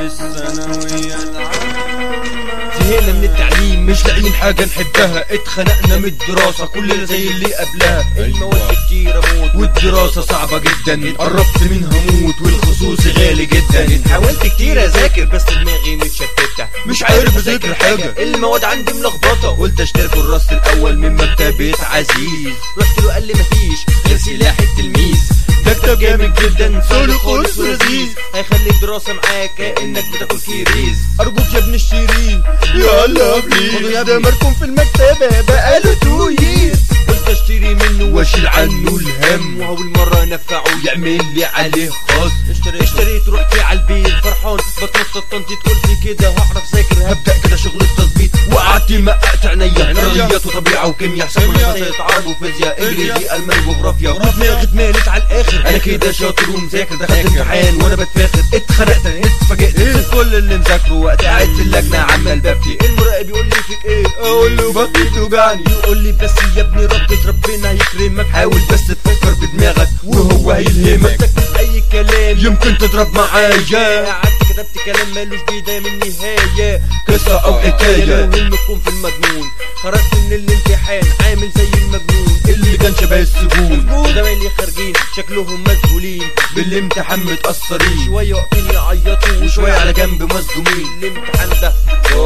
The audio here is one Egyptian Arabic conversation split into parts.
الثانوية العامة زهقنا من التعليم مش لاقيين حاجة نحبها اتخنقنا من الدراسة كلنا زي اللي قبلها المواد كتيرة موت والدراسة صعبة جدا قربت منها موت والخصوص غالي جدا حاولت كتير اذاكر بس دماغي متشتتة مش عارف اذاكر حاجة المواد عندي ملخبطة قلت اشتري الراس الاول من مكتبة عزيز رحت له قال لي مفيش غير سلاح التلميذ ده كتاب جامد جدا سهل خالص ولذيذ هيخلي الدراسة معاك كأنك بتاكل كيريز أرجوك يا ابن الشيرين يلا بليز ده مركون في المكتبة بقاله تو ييرز قلت اشتري منه واشيل عنه الهم واول مرة نفعه يعمل لي عليه خاص اشتريت اشتريت رحت على البيت فرحان بتنطط طنطي تقول لي كده هعرف ذاكر هبدأ كده شغل التظبيط وقعدت مقعت عينيا رياضيات وطبيعة وكيمياء حساب منصات عرب وفيزياء انجليزي الماني وجغرافيا ودماغي اتمالت على الاخر انا كده شاطر ومذاكر دخلت امتحان وانا بتفاخر اتخنقت اتفاجئت نسيت كل اللي مذاكره وقت قاعد في اللجنة عمال ببكي المراقب يقول لي فيك ايه اقول له بطني توجعني يقول لي بس يا ابني ربة ربنا يكرمك حاول بس تفكر بدماغك وهو هيلهمك تكتب اي كلام يمكن تضرب معايا قعدت كتبت كلام مالوش بداية من نهاية قصة او حكاية المهم تكون في المضمون خرجت من الامتحان عامل زي المجنون اللي كان شبه السجون زمايلي خارجين شكلهم مذهولين بالامتحان متأثرين شوية واقفين يعيطوا وشوية على جنب مصدومين الامتحان ده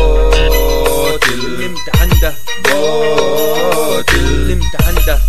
باطل الامتحان ده باطل الامتحان ده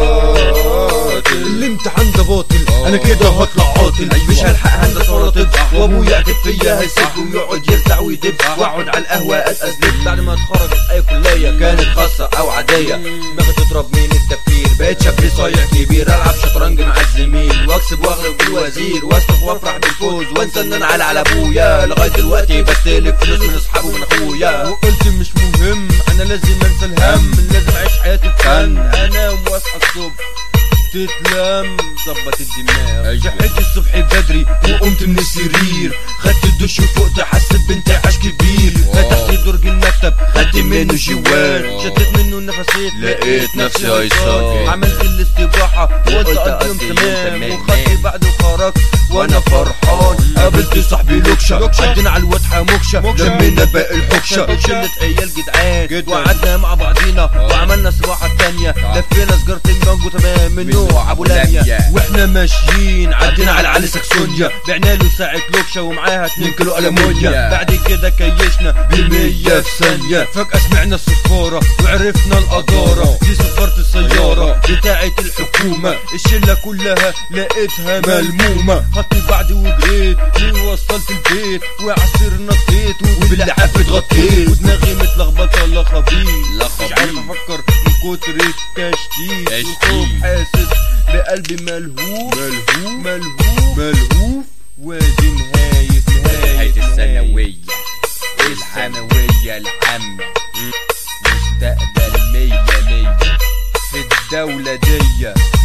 باطل الامتحان ده باطل انا كده هطلع عاطل مش هلحق هندسه ولا طب وابويا يعتب فيا هيسيب ويقعد يرزع ويدب واقعد على القهوه اتأذلب بعد ما اتخرج في اي كليه كانت خاصه او عاديه دماغي تضرب من التفكير بقيت شاب صايع كبير العب شطرنج مع الزميل واكسب واغلب بالوزير واصرخ وافرح بالفوز وانسى ان انا على على ابويا لغايه دلوقتي بستلف فلوس من اصحابي ومن اخويا وقلت مش مهم انا لازم انسى الهم لازم اعيش حياتي بفن انام واصحى الصبح تتلم ظبط الدماغ صحيت الصبح بدري وقمت من السرير خدت الدش وفقت حسيت بانتعاش كبير فتحت درج المكتب خدت منه جوال شديت منه نفسيت لقيت نفسي هيصار. عملت الاستباحة وقلت اقضي يوم تمام وخدت بعد وخرجت وانا فرحان قابلت صاحبي لوكشة عدينا على الواضحة موكشة لمينا باقي الحكشة شلة عيال جدعان جداً. وقعدنا مع بعضينا وعملنا سباحة تانية لفينا سجارة المانجو تمام من نوع ابو لامية واحنا ماشيين عدينا على علي ساكسونيا بعنا له ساعة لوكشة ومعاها 2 كيلو ألمونيا بعد كده كيشنا بالمية في ثانية فجأة سمعنا الصفارة وعرفنا القدارة دي صفارة السيارة بتاعة الحكومة الشلة كلها لقيتها ملمومة خدت بعد وجريت من وصلت البيت وعصير نطيت وباللحاف اتغطيت ودماغي متلخبطة لا خبيط لا مش عارف خبيط. افكر من كتر التشتيت تشتيت. والخوف حاسس بقلبي ملهوف ملهوف ملهوف ملهوف وادي نهاية نهاية نهاية الثانوية الثانوية العامة مستقبل مية مية في الدولة دي